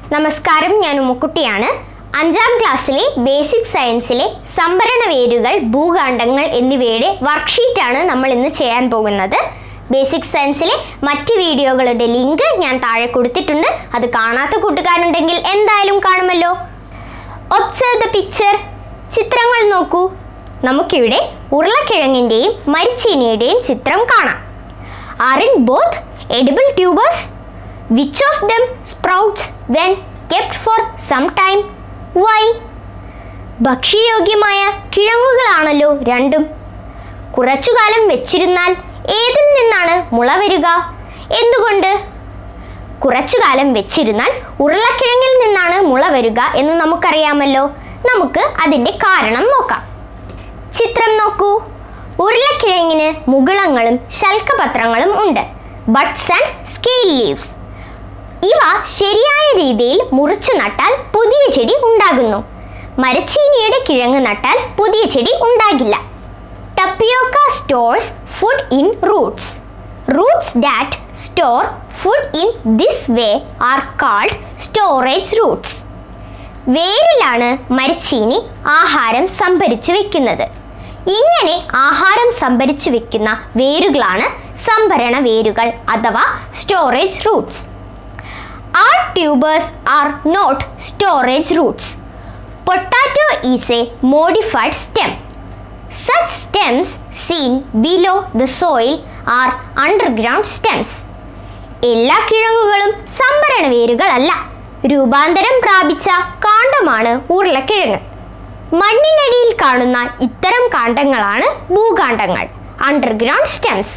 നമസ്കാരം ഞാൻ ഉമ്മക്കുട്ടിയാണ് അഞ്ചാം ക്ലാസ്സിലെ ബേസിക് സയൻസിലെ സംഭരണ വേരുകൾ ഭൂകാണ്ഡങ്ങൾ എന്നിവയുടെ വർക്ക്ഷീറ്റാണ് നമ്മൾ ഇന്ന് ചെയ്യാൻ പോകുന്നത് ബേസിക് സയൻസിലെ മറ്റ് വീഡിയോകളുടെ ലിങ്ക് ഞാൻ താഴെ കൊടുത്തിട്ടുണ്ട് അത് കാണാത്ത കൂട്ടുകാരുണ്ടെങ്കിൽ എന്തായാലും കാണുമല്ലോ ഒബ്സർവ് ദ പിക്ചർ ചിത്രങ്ങൾ നോക്കൂ നമുക്കിവിടെ ഉരുളക്കിഴങ്ങിൻ്റെയും മരിച്ചീനിയുടെയും ചിത്രം കാണാം are in both edible tubers which of them sprouts when kept for some time why ഭക്ഷ്യയോഗ്യമായ കിഴങ്ങുകളാണല്ലോ രണ്ടും കുറച്ചുകാലം വെച്ചിരുന്നാൽ ഏതിൽ നിന്നാണ് മുള വരിക എന്തുകൊണ്ട് കുറച്ചുകാലം വെച്ചിരുന്നാൽ ഉരുളക്കിഴങ്ങിൽ നിന്നാണ് മുള വരിക എന്ന് നമുക്കറിയാമല്ലോ നമുക്ക് അതിൻ്റെ കാരണം നോക്കാം ചിത്രം നോക്കൂ ഉരുളക്കിഴങ്ങിന് മുകുളങ്ങളും ശൽക്കപത്രങ്ങളും ഉണ്ട് ബഡ്സ് ആൻഡ് സ്കെയിൽ ലീവ്സ് ഇവ ശരിയായ രീതിയിൽ മുറിച്ചു നട്ടാൽ പുതിയ ചെടി ഉണ്ടാകുന്നു മരച്ചീനിയുടെ കിഴങ്ങ് നട്ടാൽ പുതിയ ചെടി ഉണ്ടാകില്ല tapioca stores food in roots roots that store food in this way are called storage roots വേരിലാണ് മരച്ചീനി ആഹാരം സംഭരിച്ചു വെക്കുന്നത് ഇങ്ങനെ ആഹാരം സംഭരിച്ചു വെക്കുന്ന വേരുകളാണ് സംഭരണ വേരുകൾ അഥവാ storage roots are tubers are not storage roots potato is a modified stem such stems seen below the soil are underground stems എല്ലാ കിഴങ്ങുകളും സംഭരണ വേരുകളല്ല രൂപാന്തരം പ്രാപിച്ച കാണ്ഡമാണ് ഉരുളക്കിഴങ്ങ് മണ്ണിനടിയിൽ കാണുന്ന ഇത്തരം കാണ്ഡങ്ങളാണ് ഭൂകാണ്ഡങ്ങൾ അണ്ടർഗ്രൗണ്ട് സ്റ്റെംസ്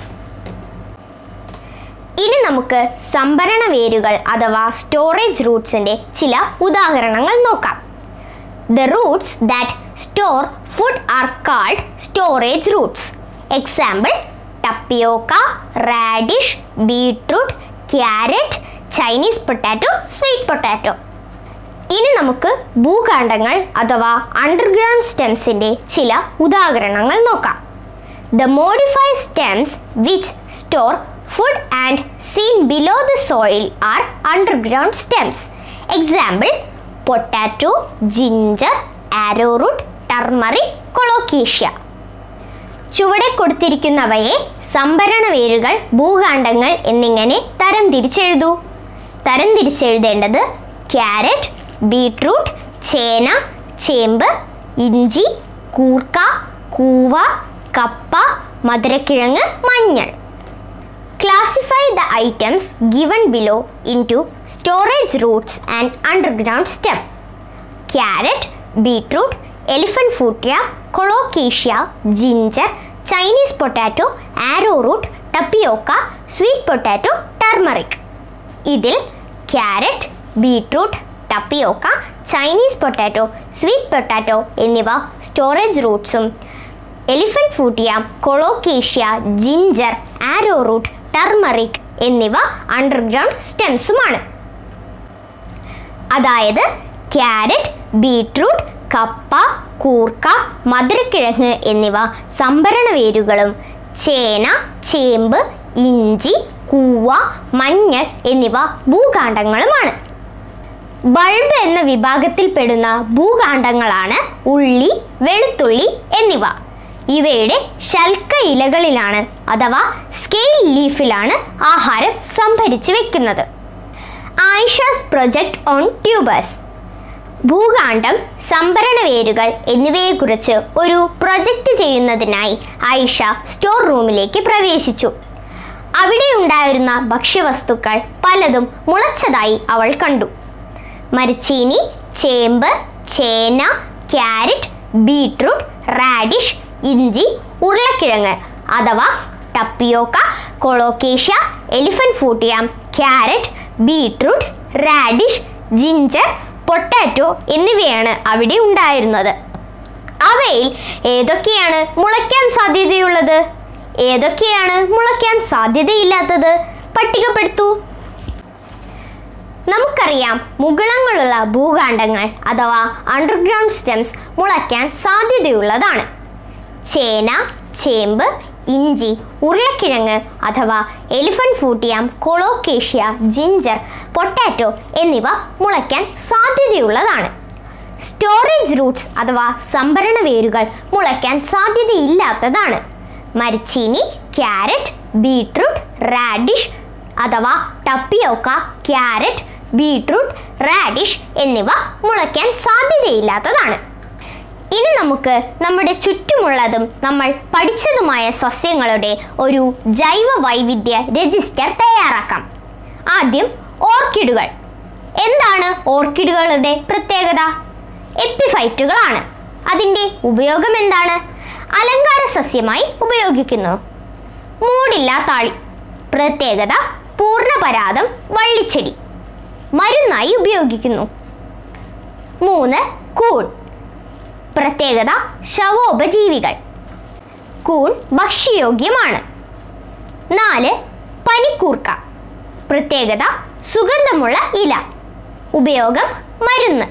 ഇനി നമുക്ക് സംഭരണ വേരുകൾ അഥവാ സ്റ്റോറേജ് റൂട്ട്സിന്റെ ചില ഉദാഹരണങ്ങൾ നോക്കാം the roots that store food are called storage roots example tapioca radish beetroot carrot Chinese potato sweet potato ഇനി നമുക്ക് ഭൂകാണ്ഡങ്ങൾ അഥവാ അണ്ടർഗ്രൗണ്ട് സ്റ്റെംസിന്റെ ചില ഉദാഹരണങ്ങൾ നോക്കാം The modified stems which store food and seen below the soil are underground stems. Example potato, ginger, arrowroot, turmeric, colocasia. ചുവടെ കൊടുത്തിരിക്കുന്നവയെ സംഭരണ വേരുകൾ ഭൂകാണ്ഡങ്ങൾ എന്നിങ്ങനെ തരം തിരിച്ചെഴുതൂ തരം തിരിച്ചെഴുതേണ്ടത് ക്യാരറ്റ് ബീട്രൂട്ട് ചേന ചേമ്പ് ഇഞ്ചി കൂർക്ക കൂവ കപ്പ മധുരക്കിഴങ്ങ് മഞ്ഞൾ classify the items given below into storage roots and underground stem carrot beetroot elephant foot yam colocasia ginger Chinese potato arrow root tapioca sweet potato turmeric ഇതിൽ carrot beetroot tapioca Chinese potato sweet potato എന്നിവ storage റൂട്ട്സും elephant foot yam colocasia ginger arrow root turmeric എന്നിവ underground സ്റ്റെംസുമാണ് അതായത് carrot beetroot കപ്പ കൂർക്ക മധുരക്കിഴങ്ങ് എന്നിവ സംഭരണ വേരുകളും ചേന ചേമ്പ് ഇഞ്ചി കൂവ മഞ്ഞൾ എന്നിവ ഭൂകാണ്ഡങ്ങളുമാണ് ബൾബ് എന്ന വിഭാഗത്തിൽപ്പെടുന്ന ഭൂകാണ്ഡങ്ങളാണ് ഉള്ളി വെളുത്തുള്ളി എന്നിവ ഇവയുടെ ശൽക്ക ഇലകളിലാണ് അഥവാ സ്കെയിൽ ലീഫിലാണ് ആഹാരം സംഭരിച്ചു വെക്കുന്നത് ആയിഷാസ് പ്രൊജക്ട് ഓൺ ട്യൂബേഴ്സ് ഭൂകാണ്ഡം സംഭരണ വേരുകൾ എന്നിവയെക്കുറിച്ച് ഒരു പ്രൊജക്റ്റ് ചെയ്യുന്നതിനായി ആയിഷ സ്റ്റോർ റൂമിലേക്ക് പ്രവേശിച്ചു അവിടെ ഉണ്ടായിരുന്ന ഭക്ഷ്യവസ്തുക്കൾ പലതും മുളച്ചതായി അവൾ കണ്ടു മരച്ചീനി ചേമ്പ് ചേന ക്യാരറ്റ് ബീട്രൂട്ട് റാഡിഷ് ഇഞ്ചി ഉരുളക്കിഴങ്ങ് അഥവാ tapioca colocasia elephant foot yam carrot beetroot radish ginger potato എന്നിവയാണ് അവിടെ ഉണ്ടായിരുന്നത് അവയിൽ ഏതൊക്കെയാണ് മുളയ്ക്കാൻ സാധ്യതയുള്ളത് ഏതൊക്കെയാണ് മുളയ്ക്കാൻ സാധ്യതയില്ലാത്തത് പട്ടികപ്പെടുത്തൂ നമുക്കറിയാം മുകുളങ്ങളുള്ള ഭൂകാണ്ഡങ്ങൾ അഥവാ അണ്ടർഗ്രൗണ്ട് സ്റ്റെംസ് മുളയ്ക്കാൻ സാധ്യതയുള്ളതാണ് ചേന ചേമ്പ് ഇഞ്ചി ഉരുളക്കിഴങ്ങ് അഥവാ elephant foot yam colocasia ginger potato എന്നിവ മുളയ്ക്കാൻ സാധ്യതയുള്ളതാണ് സ്റ്റോറേജ് റൂട്ട്സ് അഥവാ സംഭരണ വേരുകൾ മുളയ്ക്കാൻ സാധ്യതയില്ലാത്തതാണ് മരച്ചീനി ക്യാരറ്റ് ബീട്രൂട്ട് റാഡിഷ് അഥവാ ടപ്പിയോക്ക ക്യാരറ്റ് ബീട്രൂട്ട് റാഡിഷ് എന്നിവ മുളയ്ക്കാൻ സാധ്യതയില്ലാത്തതാണ് ഇനി നമുക്ക് നമ്മുടെ ചുറ്റുമുള്ളതും നമ്മൾ പഠിച്ചതുമായ സസ്യങ്ങളുടെ ഒരു ജൈവ വൈവിധ്യ രജിസ്റ്റർ തയ്യാറാക്കാം ആദ്യം ഓർക്കിഡുകൾ എന്താണ് ഓർക്കിഡുകളുടെ പ്രത്യേകത എപ്പിഫൈറ്റുകളാണ് അതിൻ്റെ ഉപയോഗം എന്താണ് അലങ്കാര സസ്യമായി ഉപയോഗിക്കുന്നു മൂടില്ല താളി പ്രത്യേകത പൂർണ്ണപരാതം വള്ളിച്ചെടി മരുന്നായി ഉപയോഗിക്കുന്നു മൂന്ന് കൂൺ പ്രത്യേകത ശവോപജീവികൾ കൂൺ ഭക്ഷ്യയോഗ്യമാണ് നാല് പനിക്കൂർക്ക പ്രത്യേകത സുഗന്ധമുള്ള ഇല ഉപയോഗം മരുന്ന്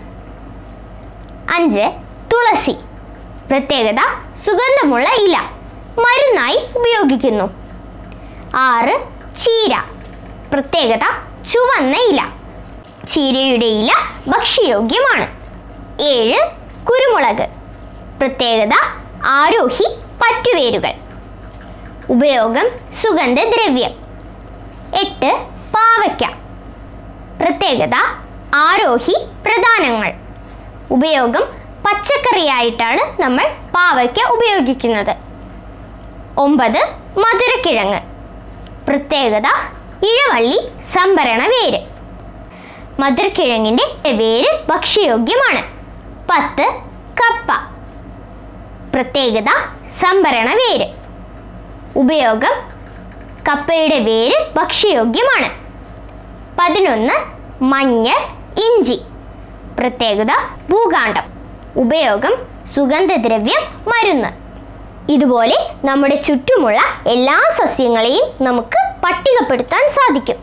അഞ്ച് തുളസി പ്രത്യേകത സുഗന്ധമുള്ള ഇല മരുന്നായി ഉപയോഗിക്കുന്നു ആറ് ചീര പ്രത്യേകത ചുവന്ന ഇല ചീരയുടെ ഇല ഭക്ഷ്യയോഗ്യമാണ് ഏഴ് കുരുമുളക് പ്രത്യേകത ആരോഹി പറ്റുവേരുകൾ ഉപയോഗം സുഗന്ധദ്രവ്യം എട്ട് പാവയ്ക്ക പ്രത്യേകത ആരോഹി പ്രധാനങ്ങൾ ഉപയോഗം പച്ചക്കറിയായിട്ടാണ് നമ്മൾ പാവയ്ക്ക ഉപയോഗിക്കുന്നത് ഒമ്പത് മധുരക്കിഴങ്ങ് പ്രത്യേകത ഇഴവള്ളി സംഭരണ വേര് മധുരക്കിഴങ്ങിൻ്റെ വേര് ഭക്ഷ്യയോഗ്യമാണ് പത്ത് കപ്പ പ്രത്യേകത സംഭരണ വേര് ഉപയോഗം കപ്പയുടെ വേര് ഭക്ഷ്യയോഗ്യമാണ് പതിനൊന്ന് മഞ്ഞൾ ഇഞ്ചി പ്രത്യേകത ഭൂകാണ്ഡം ഉപയോഗം സുഗന്ധദ്രവ്യം മരുന്ന് ഇതുപോലെ നമ്മുടെ ചുറ്റുമുള്ള എല്ലാ സസ്യങ്ങളെയും നമുക്ക് പട്ടികപ്പെടുത്താൻ സാധിക്കും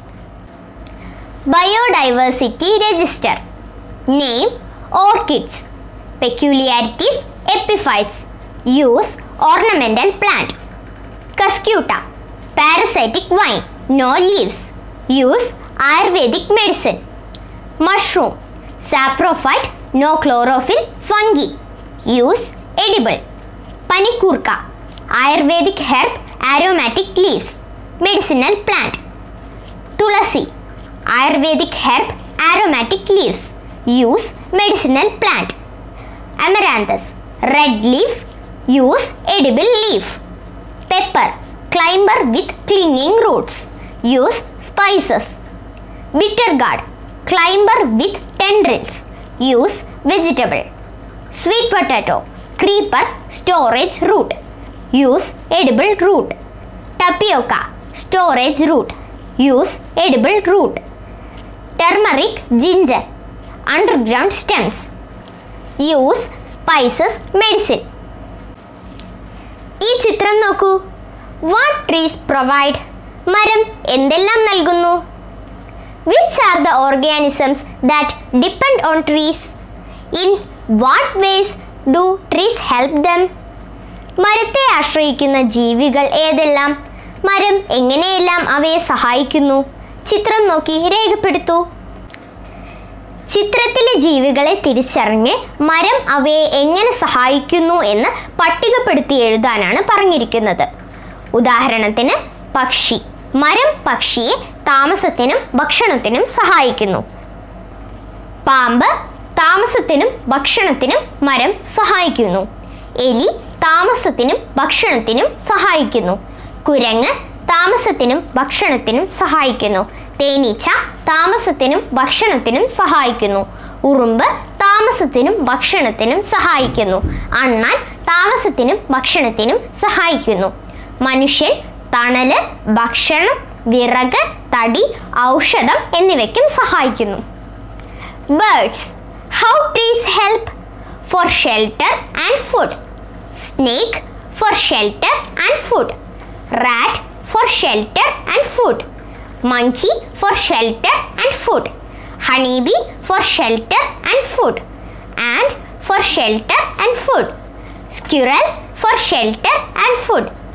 biodiversity register name orchids peculiarities epiphytes use ornamental plant cuscuta parasitic vine no leaves use ayurvedic medicine mushroom saprophyte no chlorophyll fungi use edible പനിക്കൂർക്ക ayurvedic herb aromatic leaves medicinal plant tulsi ayurvedic herb aromatic leaves use medicinal plant amaranthus red leaf use edible leaf pepper climber with clinging roots use spices bitter gourd climber with tendrils use vegetable sweet potato creeper storage root use edible root tapioca storage root use edible root turmeric ginger underground stems use spices medicine ഈ ചിത്രം നോക്കൂ what trees provide മരം എന്തെല്ലാം നൽകുന്നു which are the organisms that depend on trees in what ways do trees help them മരത്തെ ആശ്രയിക്കുന്ന ജീവികൾ ഏതെല്ലാം മരം എങ്ങനെയെല്ലാം അവയെ സഹായിക്കുന്നു ചിത്രം നോക്കി രേഖപ്പെടുത്തൂ ചിത്രത്തിലെ ജീവികളെ തിരിച്ചറിഞ്ഞ് മരം അവയെ എങ്ങനെ സഹായിക്കുന്നു എന്ന് പട്ടികപ്പെടുത്തി എഴുതാനാണ് പറഞ്ഞിരിക്കുന്നത് ഉദാഹരണത്തിന് പക്ഷി മരം പക്ഷിയെ താമസത്തിനും ഭക്ഷണത്തിനും സഹായിക്കുന്നു പാമ്പ് താമസത്തിനും ഭക്ഷണത്തിനും മരം സഹായിക്കുന്നു എലി താമസത്തിനും ഭക്ഷണത്തിനും സഹായിക്കുന്നു കുരങ്ങ് താമസത്തിനും ഭക്ഷണത്തിനും സഹായിക്കുന്നു തേനീച്ച താമസത്തിനും ഭക്ഷണത്തിനും സഹായിക്കുന്നു ഉറുമ്പ് താമസത്തിനും ഭക്ഷണത്തിനും സഹായിക്കുന്നു അണ്ണാൻ താമസത്തിനും ഭക്ഷണത്തിനും സഹായിക്കുന്നു മനുഷ്യൻ തണല് ഭക്ഷണം വിറക് തടി ഔഷധം എന്നിവയ്ക്കും സഹായിക്കുന്നു birds how trees help for shelter and food snake for shelter and food rat for shelter and food monkey for shelter and food honeybee for shelter and food ant for shelter and food squirrel for shelter and food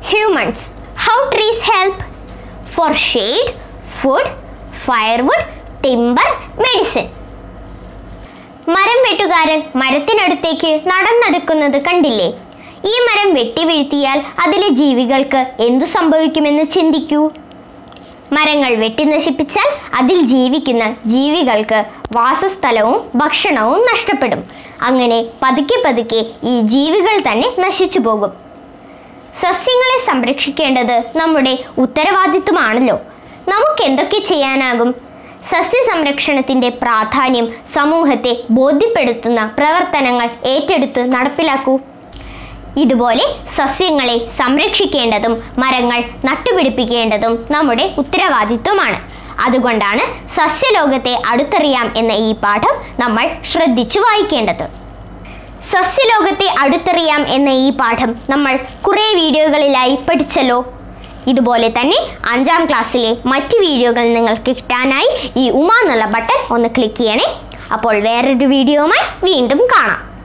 humans how trees help for shade food firewood timber medicine മരം വെട്ടുകാരൻ മരത്തിനടുത്തേക്ക് നടന്നെടുക്കുന്നത് കണ്ടില്ലേ ഈ മരം വെട്ടി വീഴ്ത്തിയാൽ അതിലെ ജീവികൾക്ക് എന്തു സംഭവിക്കുമെന്ന് ചിന്തിക്കൂ മരങ്ങൾ വെട്ടി നശിപ്പിച്ചാൽ അതിൽ ജീവിക്കുന്ന ജീവികൾക്ക് വാസസ്ഥലവും ഭക്ഷണവും നഷ്ടപ്പെടും അങ്ങനെ പതുക്കെ പതുക്കെ ഈ ജീവികൾ തന്നെ നശിച്ചു പോകും സസ്യങ്ങളെ സംരക്ഷിക്കേണ്ടത് നമ്മുടെ ഉത്തരവാദിത്വമാണല്ലോ നമുക്ക് എന്തൊക്കെ ചെയ്യാനാകും സസ്യ സംരക്ഷണത്തിൻ്റെ പ്രാധാന്യം സമൂഹത്തെ ബോധ്യപ്പെടുത്തുന്ന പ്രവർത്തനങ്ങൾ ഏറ്റെടുത്ത് നടപ്പിലാക്കൂ ഇതുപോലെ സസ്യങ്ങളെ സംരക്ഷിക്കേണ്ടതും മരങ്ങൾ നട്ടുപിടിപ്പിക്കേണ്ടതും നമ്മുടെ ഉത്തരവാദിത്വമാണ് അതുകൊണ്ടാണ് സസ്യലോകത്തെ അടുത്തറിയാം എന്ന ഈ പാഠം നമ്മൾ ശ്രദ്ധിച്ചു വായിക്കേണ്ടത് സസ്യലോകത്തെ അടുത്തറിയാം എന്ന ഈ പാഠം നമ്മൾ കുറേ വീഡിയോകളിലായി പഠിച്ചല്ലോ ഇതുപോലെ തന്നെ അഞ്ചാം ക്ലാസ്സിലെ മറ്റ് വീഡിയോകൾ നിങ്ങൾക്ക് കിട്ടാനായി ഈ ഉമ എന്നുള്ള ബട്ടൺ ഒന്ന് ക്ലിക്ക് ചെയ്യണേ അപ്പോൾ വേറൊരു വീഡിയോയുമായി വീണ്ടും കാണാം